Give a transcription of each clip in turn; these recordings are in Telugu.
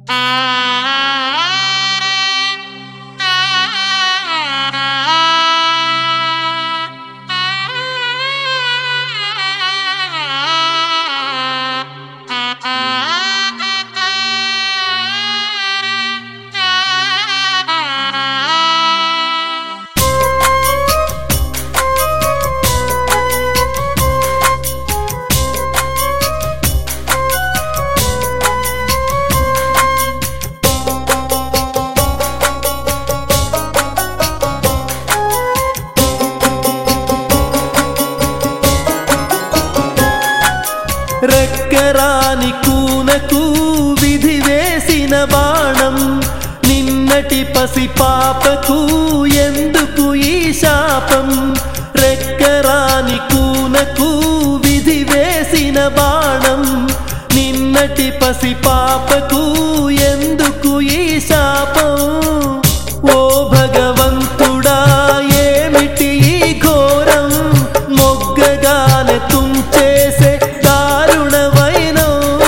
రెక్కరాని కూనకు విధి వేసిన బాణం నిన్నటి పసి పాపకు ఎందుకు ఈ శాపం రెక్కరాని కూనకు విధి వేసిన బాణం నిన్నటి పసి పాపకు ఎందుకు ఈ శాపం ఓ భగవంతుడా ఏమిటి ఈ ఘోరం మొగ్గగానే తుంచేసే దారుణమైన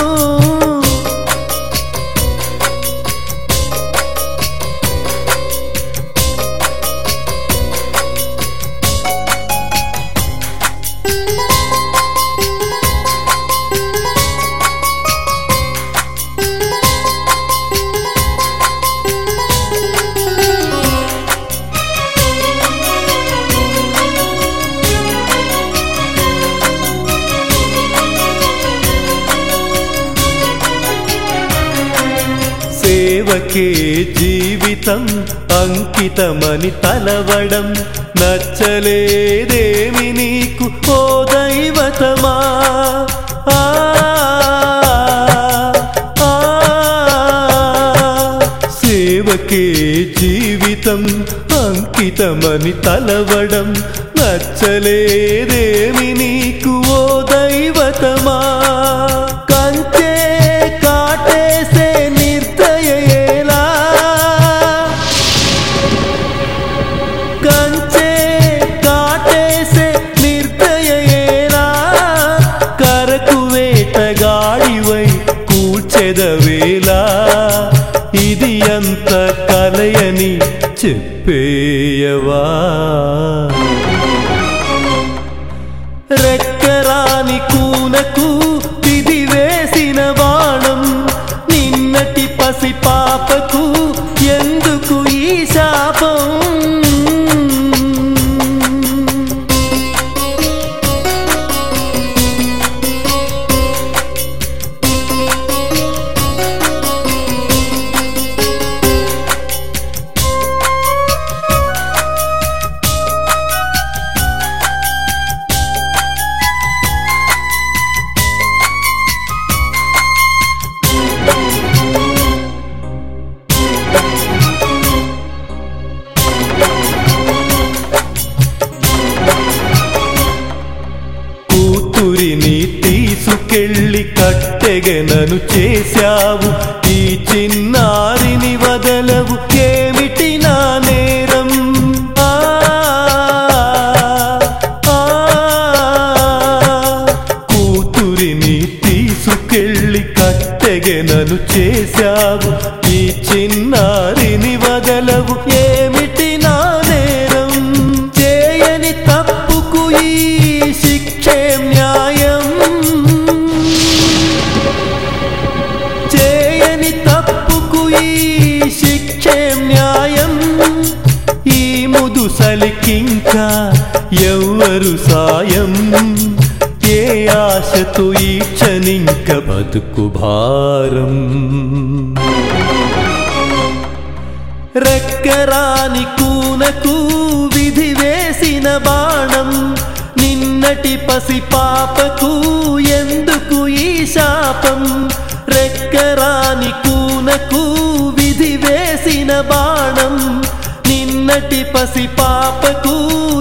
సేవకే జీవితం అంకితమని తలవడం నచ్చలేదేమి నీకు ఓ దైవతమా ఆ, ఆ, సేవకే జీవితం అంకితమని తలవడం నచ్చలేదేమి నీకు ఓ దైవతమా కంచే కాటేసే నిర్దయేలా కంచే కాటేసే నిర్దయేలా కరకు వేటగాడివై కూర్చెదవేలా ఇది అంత కలయని చెప్పేయవా రెక్కరాని కూనకు విధి వేసిన బాణం నిన్నటి పసి పాపకు ఎందుకు ఈ శాపం కూతురిని తీసుకెళ్ళి కట్టెగనను చేశావు ఈ చిన్నారిని వదలవు ఏమిటి నా నేరం ఆ, ఆ, కూతురిని తీసుకెళ్ళి కట్టెగనను చేశావు ఈ చిన్నారిని వదలవు ఏమిటి నా నేరం చేయని తప్పుకు ఈ శిక్షే న్యాయం చేయని తప్పుకు ఈ శిక్షే న్యాయం ఈ ముదుసలికింకా ఎవ్వరు సాయం ఏ ఆశతో ఈ క్షణింక బతుకు భారం రెక్కరాని కూనకు విధి వేసిన బాణం నిన్నటి పసి పాపకు ఎందుకు ఈ శాపం రెక్కరాని కూనకు విధి వేసిన బాణం నిన్నటి పసి పాపకు